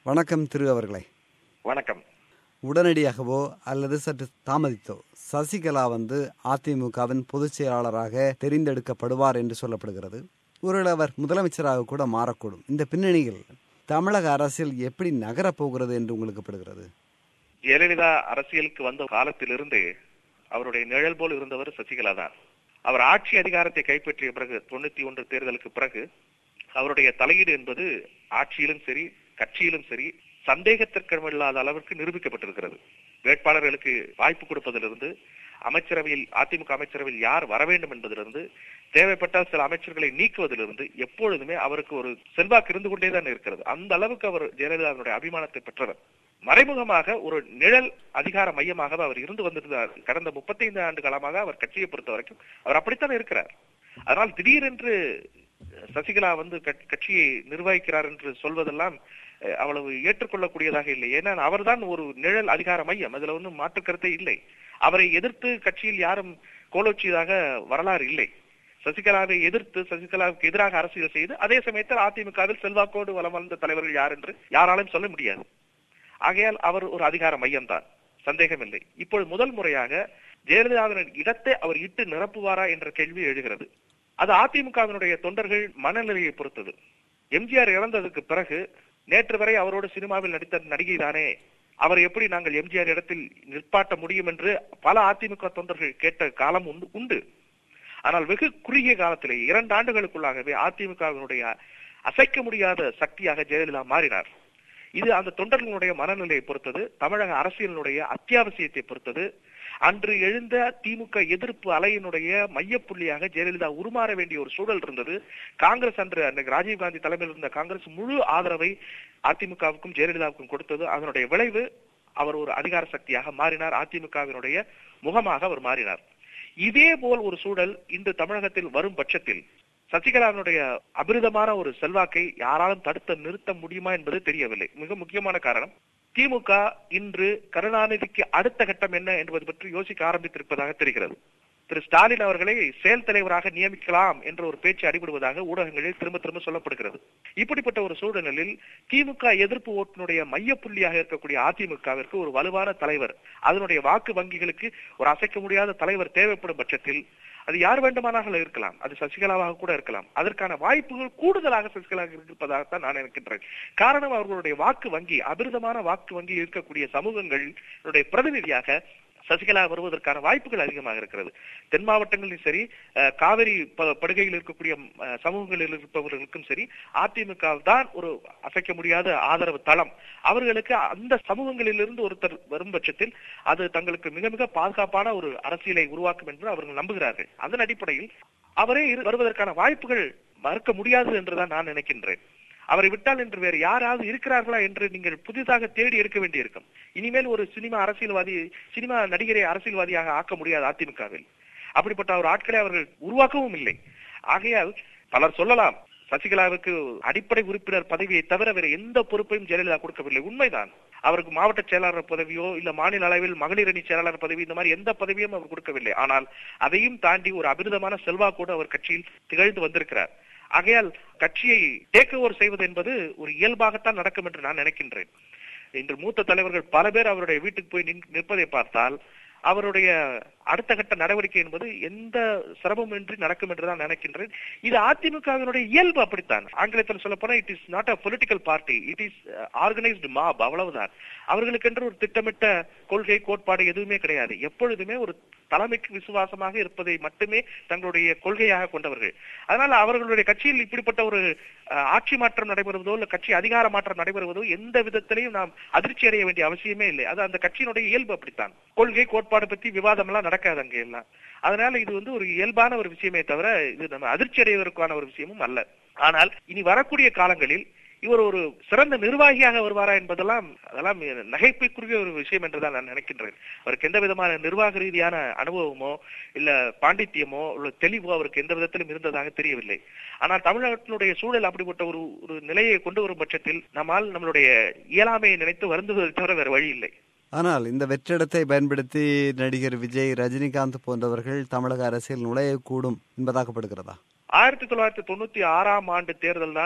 வணக்கம் திரு அவர்களே வணக்கம் உடனடியாகவோ அல்லது சற்று தாமதித்தோ சசிகலா வந்து அதிமுகவின் பொதுச் செயலாளராக தெரிந்தெடுக்கப்படுவார் என்று சொல்லப்படுகிறது ஒருவேளை அவர் முதலமைச்சராக கூட மாறக்கூடும் இந்த பின்னணியில் தமிழக அரசியல் எப்படி நகரப் போகிறது என்று உங்களுக்கு படுகிறது ஜெயலலிதா அரசியலுக்கு வந்த காலத்திலிருந்து அவருடைய நிழல் போல் இருந்தவர் சசிகலா தான் அவர் ஆட்சி அதிகாரத்தை கைப்பற்றிய பிறகு தொண்ணூத்தி ஒன்று தேர்தலுக்கு பிறகு அவருடைய தலையீடு என்பது ஆட்சியிலும் சரி கட்சியிலும் சரி சந்தேகத்திற்கிடமில்லாத அளவிற்கு நிரூபிக்கப்பட்டிருக்கிறது வேட்பாளர்களுக்கு வாய்ப்பு கொடுப்பதிலிருந்து அமைச்சரவையில் அதிமுக அமைச்சரவையில் யார் வர வேண்டும் என்பதிலிருந்து தேவைப்பட்டால் சில அமைச்சர்களை நீக்குவதிலிருந்து எப்பொழுதுமே அவருக்கு ஒரு செல்வாக்கு இருந்து கொண்டேதான் இருக்கிறது அந்த அளவுக்கு அவர் ஜெயலலிதாவினுடைய அபிமானத்தை பெற்றவர் மறைமுகமாக ஒரு நிழல் அதிகார மையமாக அவர் இருந்து வந்திருந்தார் கடந்த முப்பத்தைந்து ஆண்டு காலமாக அவர் கட்சியை பொறுத்த வரைக்கும் அவர் அப்படித்தான் இருக்கிறார் அதனால் திடீரென்று சசிகலா வந்து கட்- கட்சியை நிர்வகிக்கிறார் என்று சொல்வதெல்லாம் அஹ், அவ்வளவு ஏற்றுக்கொள்ளக்கூடியதாக இல்லை ஏன்னா அவர்தான் ஒரு நிழல் அதிகார மையம் அதுல ஒன்றும் மாற்று கருத்தே இல்லை அவரை எதிர்த்து கட்சியில் யாரும் கோலோச்சியதாக வரலாறு இல்லை சசிகலாவை எதிர்த்து சசிகலாவுக்கு எதிராக அரசியல் செய்து அதே சமயத்தில் அதிமுகவில் செல்வாக்கோடு வலம் வந்த தலைவர்கள் யார் என்று யாராலும் சொல்ல முடியாது ஆகையால் அவர் ஒரு அதிகார மையம்தான் சந்தேகமில்லை இப்பொழுது முதல் முறையாக ஜெயலலிதாவின் இடத்தை அவர் இட்டு நிரப்புவாரா என்ற கேள்வி எழுகிறது அது அதிமுகவினுடைய தொண்டர்கள் மனநிலையை பொறுத்தது எம்ஜிஆர் இறந்ததுக்கு பிறகு நேற்று வரை அவரோடு சினிமாவில் நடித்த நடிகை தானே அவர் எப்படி நாங்கள் எம்ஜிஆர் இடத்தில் நிற்பாட்ட முடியும் என்று பல அதிமுக தொண்டர்கள் கேட்ட காலம் உண்டு உண்டு ஆனால் வெகு குறுகிய காலத்திலே இரண்டு ஆண்டுகளுக்குள்ளாகவே அதிமுகவினுடைய அசைக்க முடியாத சக்தியாக ஜெயலலிதா மாறினார் இது அந்த தொண்டர்களுடைய மனநிலையை பொறுத்தது தமிழக அரசியலினுடைய அத்தியாவசியத்தை பொறுத்தது அன்று எழுந்த திமுக எதிர்ப்பு அலையினுடைய மையப்புள்ளியாக ஜெயலலிதா உருமாற வேண்டிய ஒரு சூழல் இருந்தது காங்கிரஸ் அன்று அன்றைக்கு ராஜீவ்காந்தி தலைமையில் இருந்த காங்கிரஸ் முழு ஆதரவை அதிமுகவுக்கும் ஜெயலலிதாவுக்கும் கொடுத்தது அதனுடைய விளைவு அவர் ஒரு அதிகார சக்தியாக மாறினார் அதிமுகவினுடைய முகமாக அவர் மாறினார் இதே போல் ஒரு சூழல் இன்று தமிழகத்தில் வரும் பட்சத்தில் சசிகலாவினுடைய அபிரிதமான ஒரு செல்வாக்கை யாராலும் தடுத்து நிறுத்த முடியுமா என்பது தெரியவில்லை மிக முக்கியமான காரணம் திமுக இன்று கருணாநிதிக்கு அடுத்த கட்டம் என்ன என்பது பற்றி யோசிக்க ஆரம்பித்திருப்பதாக தெரிகிறது திரு ஸ்டாலின் அவர்களை செயல் தலைவராக நியமிக்கலாம் என்ற ஒரு பேச்சு அடிபடுவதாக ஊடகங்களில் திரும்ப திரும்ப சொல்லப்படுகிறது இப்படிப்பட்ட ஒரு சூழலில் திமுக எதிர்ப்பு ஓட்டினுடைய மையப்புள்ளியாக இருக்கக்கூடிய அதிமுகவிற்கு ஒரு வலுவான தலைவர் அதனுடைய வாக்கு வங்கிகளுக்கு ஒரு அசைக்க முடியாத தலைவர் தேவைப்படும் பட்சத்தில் அது யார் வேண்டுமானாலும் இருக்கலாம் அது சசிகலாவாக கூட இருக்கலாம் அதற்கான வாய்ப்புகள் கூடுதலாக சசிகலாக இருப்பதாகத்தான் நான் நினைக்கின்றேன் காரணம் அவர்களுடைய வாக்கு வங்கி அபிரிதமான வாக்கு வங்கி இருக்கக்கூடிய சமூகங்களுடைய பிரதிநிதியாக சசிகலா வருவதற்கான வாய்ப்புகள் அதிகமாக இருக்கிறது தென் மாவட்டங்களிலும் சரி அஹ், காவிரி ப- படுகையில் இருக்கக்கூடிய அஹ், சமூகங்களில் இருப்பவர்களுக்கும் சரி அதிமுக தான் ஒரு அசைக்க முடியாத ஆதரவு தளம் அவர்களுக்கு அந்த சமூகங்களிலிருந்து ஒருத்தர் வரும் பட்சத்தில் அது தங்களுக்கு மிக மிக பாதுகாப்பான ஒரு அரசியலை உருவாக்கும் என்று அவர்கள் நம்புகிறார்கள் அதன் அடிப்படையில் அவரே இரு- வருவதற்கான வாய்ப்புகள் மறுக்க முடியாது என்றுதான் நான் நினைக்கின்றேன் அவரை விட்டால் என்று வேறு யாராவது இருக்கிறார்களா என்று நீங்கள் புதிதாக தேடி எடுக்க வேண்டியிருக்கும் இனிமேல் ஒரு சினிமா அரசியல்வாதி சினிமா நடிகரை அரசியல்வாதியாக ஆக்க முடியாது அதிமுகவில் அப்படிப்பட்ட ஒரு ஆட்களை அவர்கள் உருவாக்கவும் இல்லை ஆகையால் பலர் சொல்லலாம் சசிகலாவுக்கு அடிப்படை உறுப்பினர் பதவியை தவிர வேற எந்த பொறுப்பையும் ஜெயலலிதா கொடுக்கவில்லை உண்மைதான் அவருக்கு மாவட்ட செயலாளர் பதவியோ இல்ல மாநில அளவில் மகளிர் அணி செயலாளர் பதவி இந்த மாதிரி எந்த பதவியும் அவர் கொடுக்கவில்லை ஆனால் அதையும் தாண்டி ஒரு அபிரிதமான செல்வாக்கோடு அவர் கட்சியில் திகழ்ந்து வந்திருக்கிறார் ஆகையால் கட்சியை டேக் ஓவர் செய்வது என்பது ஒரு இயல்பாகத்தான் நடக்கும் என்று நான் நினைக்கின்றேன் இன்று மூத்த தலைவர்கள் பல பேர் அவருடைய வீட்டுக்கு போய் நின்- நிற்பதை பார்த்தால் அவருடைய அடுத்த கட்ட நடவடிக்கை என்பது எந்த சிரமமின்றி நடக்கும் என்று தான் நினைக்கின்றேன் இது அதிமுகவினுடைய இயல்பு அப்படித்தான் ஆங்கிலத்தில் சொல்ல போனா it is not a political party it is organised mob அவ்வளவுதான் அவர்களுக்கென்று ஒரு திட்டமிட்ட கொள்கை கோட்பாடு எதுவுமே கிடையாது எப்பொழுதுமே ஒரு தலைமைக்கு விசுவாசமாக இருப்பதை மட்டுமே தங்களுடைய கொள்கையாக கொண்டவர்கள் அதனால அவர்களுடைய கட்சியில் இப்படிப்பட்ட ஒரு அஹ், ஆட்சி மாற்றம் நடைபெறுவதோ இல்ல கட்சி அதிகார மாற்றம் நடைபெறுவதோ எந்த விதத்திலையும் நாம் அதிர்ச்சி அடைய வேண்டிய அவசியமே இல்லை அது அந்த கட்சியினுடைய இயல்பு அப்படித்தான் கொள்கை கோட்பாடு பத்தி விவாதம் எல்லாம் நடக்காது அங்க எல்லாம் அதனால இது வந்து ஒரு இயல்பான ஒரு விஷயமே தவிர இது நம்ம அதிர்ச்சி அடைவதற்கான ஒரு விஷயமும் அல்ல ஆனால் இனி வரக்கூடிய காலங்களில் இவர் ஒரு சிறந்த நிர்வாகியாக வருவாரா என்பதெல்லாம் அதெல்லாம் நகைப்புக்குரிய ஒரு விஷயம் என்றுதான் நான் நினைக்கின்றேன் அவருக்கு எந்த விதமான நிர்வாக ரீதியான அனுபவமோ இல்ல பாண்டித்தியமோ இல்ல தெளிவோ அவருக்கு எந்த விதத்திலும் இருந்ததாக தெரியவில்லை ஆனால் தமிழ்நாட்டினுடைய சூழல் அப்படிப்பட்ட ஒரு ஒரு நிலையை கொண்டு வரும் பட்சத்தில் நம்மால் நம்மளுடைய இயலாமையை நினைத்து வருந்துவதை தவிர வேறு வழி இல்லை ஆனால் இந்த வெற்றிடத்தை பயன்படுத்தி நடிகர் விஜய் ரஜினிகாந்த் போன்றவர்கள் தமிழக அரசியல் நுழையக்கூடும் என்பதாகப்படுகிறதா ஆயிரத்தி தொள்ளாயிரத்தி தொண்ணூத்தி ஆறாம் ஆண்டு தேர்தல் தான்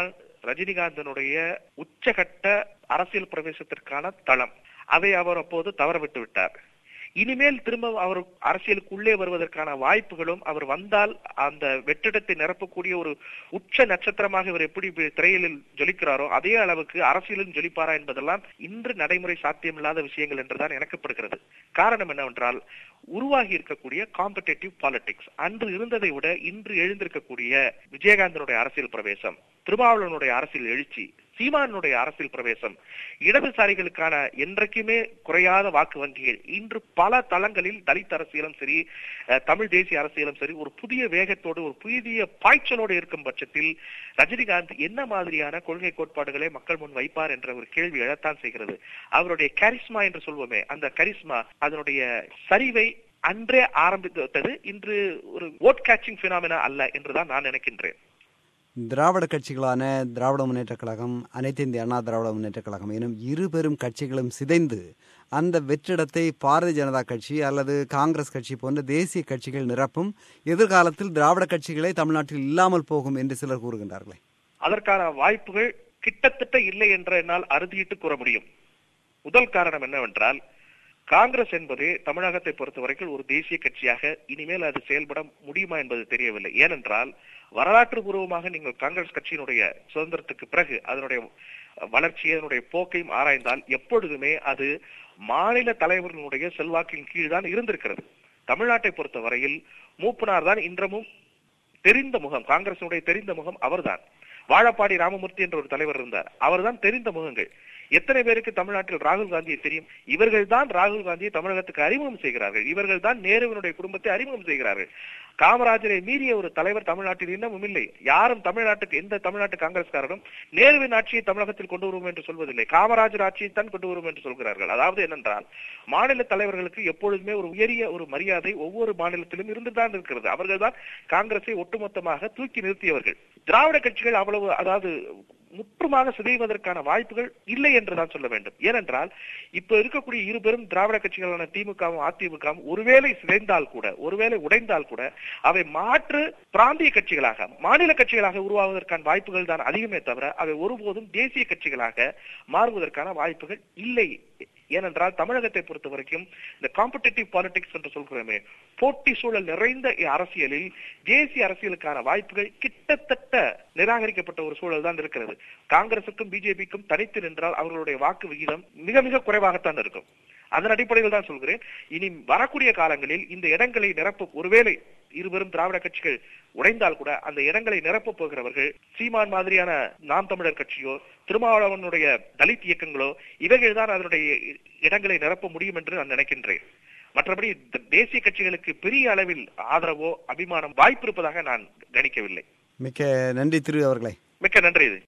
ரஜினிகாந்தனுடைய உச்சகட்ட அரசியல் பிரவேசத்திற்கான தளம் அதை அவர் அப்போது தவறவிட்டு விட்டார் இனிமேல் திரும்ப அவர் அரசியலுக்குள்ளே வருவதற்கான வாய்ப்புகளும் அவர் வந்தால் அந்த வெற்றிடத்தை நிரப்பக்கூடிய ஒரு உச்ச நட்சத்திரமாக இவர் எப்படி திரையிலில் ஜொலிக்கிறாரோ அதே அளவுக்கு அரசியலும் ஜொலிப்பாரா என்பதெல்லாம் இன்று நடைமுறை சாத்தியமில்லாத விஷயங்கள் என்றுதான் எனக்குப்படுகிறது காரணம் என்னவென்றால் உருவாகி இருக்கக்கூடிய காம்படேட்டிவ் பாலிடிக்ஸ் அன்று இருந்ததை விட இன்று எழுந்திருக்கக்கூடிய விஜயகாந்தனுடைய அரசியல் பிரவேசம் திருமாவளவனுடைய அரசியல் எழுச்சி சீமானுடைய அரசியல் பிரவேசம் இடதுசாரிகளுக்கான என்றைக்குமே குறையாத வாக்கு வங்கிகள் இன்று பல தளங்களில் தலித் அரசியலும் சரி தமிழ் தேசிய அரசியலும் சரி ஒரு புதிய வேகத்தோடு ஒரு புதிய பாய்ச்சலோடு இருக்கும் பட்சத்தில் ரஜினிகாந்த் என்ன மாதிரியான கொள்கை கோட்பாடுகளை மக்கள் முன் வைப்பார் என்ற ஒரு கேள்வி எழத்தான் செய்கிறது அவருடைய கரிஸ்மா என்று சொல்வோமே அந்த கரிஸ்மா அதனுடைய சரிவை அன்றே ஆரம்பித்தது இன்று ஒரு ஓட் கேச்சிங் பினாமினா அல்ல என்றுதான் நான் நினைக்கின்றேன் திராவிட கட்சிகளான திராவிட முன்னேற்ற கழகம் அனைத்து இந்திய அண்ணா திராவிட முன்னேற்ற கழகம் எனும் இரு பெரும் கட்சிகளும் சிதைந்து அந்த வெற்றிடத்தை பாரதிய ஜனதா கட்சி அல்லது காங்கிரஸ் கட்சி போன்ற தேசிய கட்சிகள் நிரப்பும் எதிர்காலத்தில் திராவிட கட்சிகளே தமிழ்நாட்டில் இல்லாமல் போகும் என்று சிலர் கூறுகின்றார்களே அதற்கான வாய்ப்புகள் கிட்டத்தட்ட இல்லை என்று என்னால் அறுதியிட்டு கூற முடியும் முதல் காரணம் என்னவென்றால் காங்கிரஸ் என்பது தமிழகத்தை பொறுத்த வரைக்கும் ஒரு தேசிய கட்சியாக இனிமேல் அது செயல்பட முடியுமா என்பது தெரியவில்லை ஏனென்றால் வரலாற்று பூர்வமாக நீங்கள் காங்கிரஸ் கட்சியினுடைய சுதந்திரத்துக்கு பிறகு அதனுடைய வளர்ச்சி அதனுடைய போக்கையும் ஆராய்ந்தால் எப்பொழுதுமே அது மாநில தலைவர்களுடைய செல்வாக்கின் கீழ் தான் இருந்திருக்கிறது தமிழ்நாட்டை பொறுத்த வரையில் மூப்பனார் தான் இன்றமும் தெரிந்த முகம் காங்கிரசினுடைய தெரிந்த முகம் அவர்தான் வாழப்பாடி ராமமூர்த்தி என்ற ஒரு தலைவர் இருந்தார் அவர்தான் தெரிந்த முகங்கள் எத்தனை பேருக்கு தமிழ்நாட்டில் ராகுல் காந்தியை தெரியும் இவர்கள் தான் ராகுல் காந்தியை தமிழகத்துக்கு அறிமுகம் செய்கிறார்கள் இவர்கள் தான் நேருவினுடைய குடும்பத்தை அறிமுகம் செய்கிறார்கள் காமராஜரை மீறிய ஒரு தலைவர் தமிழ்நாட்டில் இன்னமும் இல்லை யாரும் தமிழ்நாட்டுக்கு எந்த தமிழ்நாட்டு காங்கிரஸ்காரரும் நேருவின் ஆட்சியை தமிழகத்தில் கொண்டு வருவோம் என்று சொல்வதில்லை காமராஜர் ஆட்சியை தான் கொண்டு வருவோம் என்று சொல்கிறார்கள் அதாவது என்னென்றால் மாநில தலைவர்களுக்கு எப்பொழுதுமே ஒரு உயரிய ஒரு மரியாதை ஒவ்வொரு மாநிலத்திலும் இருந்துதான் இருக்கிறது அவர்கள் தான் காங்கிரஸை ஒட்டுமொத்தமாக தூக்கி நிறுத்தியவர்கள் திராவிட கட்சிகள் அவ்வளவு அதாவது முற்றுமாக சிதைவதற்கான வாய்ப்புகள் இல்லை என்றுதான் சொல்ல வேண்டும் ஏனென்றால் இப்ப இருக்கக்கூடிய இரு பெரும் திராவிட கட்சிகளான திமுகவும் அதிமுகவும் ஒருவேளை சிதைந்தால் கூட ஒருவேளை உடைந்தால் கூட அவை மாற்று பிராந்திய கட்சிகளாக மாநில கட்சிகளாக உருவாவதற்கான வாய்ப்புகள் தான் அதிகமே தவிர அவை ஒருபோதும் தேசிய கட்சிகளாக மாறுவதற்கான வாய்ப்புகள் இல்லை ஏனென்றால் தமிழகத்தை பொறுத்த வரைக்கும் இந்த காம்படிட்டிவ் பாலிடிக்ஸ் என்று சொல்கிறோமே போட்டி சூழல் நிறைந்த அரசியலில் தேசிய அரசியலுக்கான வாய்ப்புகள் கிட்டத்தட்ட நிராகரிக்கப்பட்ட ஒரு சூழல் தான் இருக்கிறது காங்கிரசுக்கும் பிஜேபிக்கும் தனித்து நின்றால் அவர்களுடைய வாக்கு விகிதம் மிக மிக குறைவாகத்தான் இருக்கும் அதன் அடிப்படையில் தான் சொல்கிறேன் இனி வரக்கூடிய காலங்களில் இந்த இடங்களை நிரப்ப ஒருவேளை இருவரும் திராவிட கட்சிகள் உடைந்தால் கூட அந்த இடங்களை நிரப்ப போகிறவர்கள் சீமான் மாதிரியான நாம் தமிழர் கட்சியோ திருமாவளவனுடைய தலித் இயக்கங்களோ இவைகள் தான் அதனுடைய இடங்களை நிரப்ப முடியும் என்று நான் நினைக்கின்றேன் மற்றபடி தேசிய கட்சிகளுக்கு பெரிய அளவில் ஆதரவோ அபிமானம் வாய்ப்பு இருப்பதாக நான் கணிக்கவில்லை மிக்க நன்றி திரு அவர்களே மிக்க நன்றி இது